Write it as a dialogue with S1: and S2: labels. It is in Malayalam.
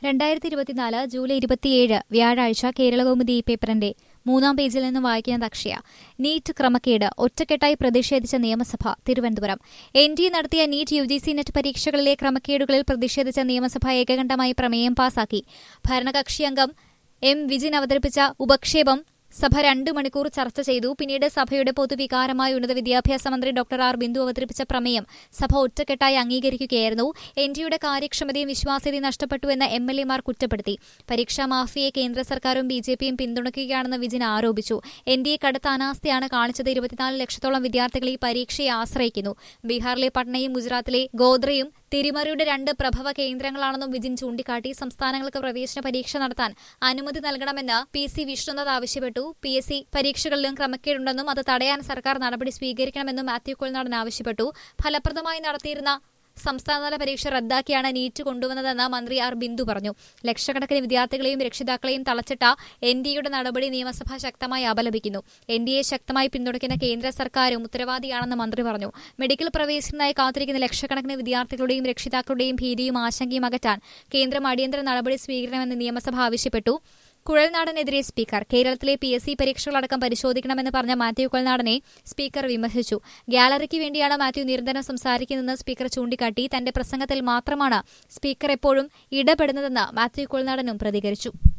S1: രണ്ടായിരത്തി ഇരുപത്തിനാല് ജൂലൈ ഇരുപത്തിയേഴ് വ്യാഴാഴ്ച കേരളകൗമുദി പേപ്പറിന്റെ മൂന്നാം പേജിൽ നിന്ന് വായിക്കുന്നത് അക്ഷയ നീറ്റ് ക്രമക്കേട് ഒറ്റക്കെട്ടായി പ്രതിഷേധിച്ച നിയമസഭ തിരുവനന്തപുരം എൻ ഡി എ നടത്തിയ NEET U G C net പരീക്ഷകളിലെ ക്രമക്കേടുകളിൽ പ്രതിഷേധിച്ച നിയമസഭ ഏകകണ്ഠമായി പ്രമേയം പാസാക്കി ഭരണകക്ഷി അംഗം എം വിജിൻ അവതരിപ്പിച്ച ഉപക്ഷേപം സഭ രണ്ടു മണിക്കൂർ ചർച്ച ചെയ്തു പിന്നീട് സഭയുടെ പൊതുവികാരമായ ഉന്നത വിദ്യാഭ്യാസ മന്ത്രി ഡോക്ടർ ആർ ബിന്ദു അവതരിപ്പിച്ച പ്രമേയം സഭ ഒറ്റക്കെട്ടായി അംഗീകരിക്കുകയായിരുന്നു എൻ ഡിയുടെ കാര്യക്ഷമതയും വിശ്വാസ്യതയും നഷ്ടപ്പെട്ടുവെന്ന് എം എൽ എമാർ കുറ്റപ്പെടുത്തി പരീക്ഷാ മാഫിയെ കേന്ദ്ര സർക്കാരും ബി ജെ പിയും പിന്തുണയ്ക്കുകയാണെന്ന് വിജിൻ ആരോപിച്ചു എൻ ഡി എ കടുത്ത അനാസ്ഥയാണ് കാണിച്ചത് ഇരുപത്തിനാല് ലക്ഷത്തോളം വിദ്യാർത്ഥികൾ ഈ പരീക്ഷയെ ആശ്രയിക്കുന്നു ബീഹാറിലെ പട്നയും ഗുജറാത്തിലെ ഗോദ്രയും തിരിമറിയുടെ രണ്ട് പ്രഭവ കേന്ദ്രങ്ങളാണെന്നും വിജിൻ ചൂണ്ടിക്കാട്ടി സംസ്ഥാനങ്ങൾക്ക് പ്രവേശന പരീക്ഷ നടത്താൻ അനുമതി നൽകണമെന്ന് പി സി വിഷ്ണുനാഥ് ആവശ്യപ്പെട്ടു പി എസ് സി പരീക്ഷകളിലും ക്രമക്കേടുണ്ടെന്നും അത് തടയാൻ സർക്കാർ നടപടി സ്വീകരിക്കണമെന്നും മാത്യു കൊൽനാടൻ ആവശ്യപ്പെട്ടു ഫലപ്രദമായി നടത്തിയിരുന്ന സംസ്ഥാനതല പരീക്ഷ റദ്ദാക്കിയാണ് നീറ്റ് കൊണ്ടുവന്നതെന്ന് മന്ത്രി ആർ ബിന്ദു പറഞ്ഞു ലക്ഷക്കണക്കിന് വിദ്യാർത്ഥികളെയും രക്ഷിതാക്കളെയും തളച്ചിട്ട എൻ ഡി എയുടെ നടപടി നിയമസഭ ശക്തമായി അപലപിക്കുന്നു എൻ ഡി എ ശക്തമായി പിന്തുണയ്ക്കുന്ന കേന്ദ്ര സർക്കാരും ഉത്തരവാദിയാണെന്ന് മന്ത്രി പറഞ്ഞു മെഡിക്കൽ പ്രവേശനത്തിനായി കാത്തിരിക്കുന്ന ലക്ഷക്കണക്കിന് വിദ്യാർത്ഥികളുടെയും രക്ഷിതാക്കളുടെയും ഭീതിയും ആശങ്കയും അകറ്റാൻ കേന്ദ്രം അടിയന്തര നടപടി സ്വീകരിക്കണമെന്ന് നിയമസഭ ആവശ്യപ്പെട്ടു കുഴൽനാടനെതിരെ സ്പീക്കർ കേരളത്തിലെ പി എസ് സി പരീക്ഷകളടക്കം പരിശോധിക്കണമെന്ന് പറഞ്ഞ മാത്യു കുഴൽനാടനെ സ്പീക്കർ വിമർശിച്ചു ഗ്യാലറിക്ക് വേണ്ടിയാണ് മാത്യു നിരന്തരം സംസാരിക്കുന്നതെന്ന് സ്പീക്കർ ചൂണ്ടിക്കാട്ടി തന്റെ പ്രസംഗത്തിൽ മാത്രമാണ് സ്പീക്കർ എപ്പോഴും ഇടപെടുന്നതെന്ന് മാത്യു കുഴൽനാടനും പ്രതികരിച്ചു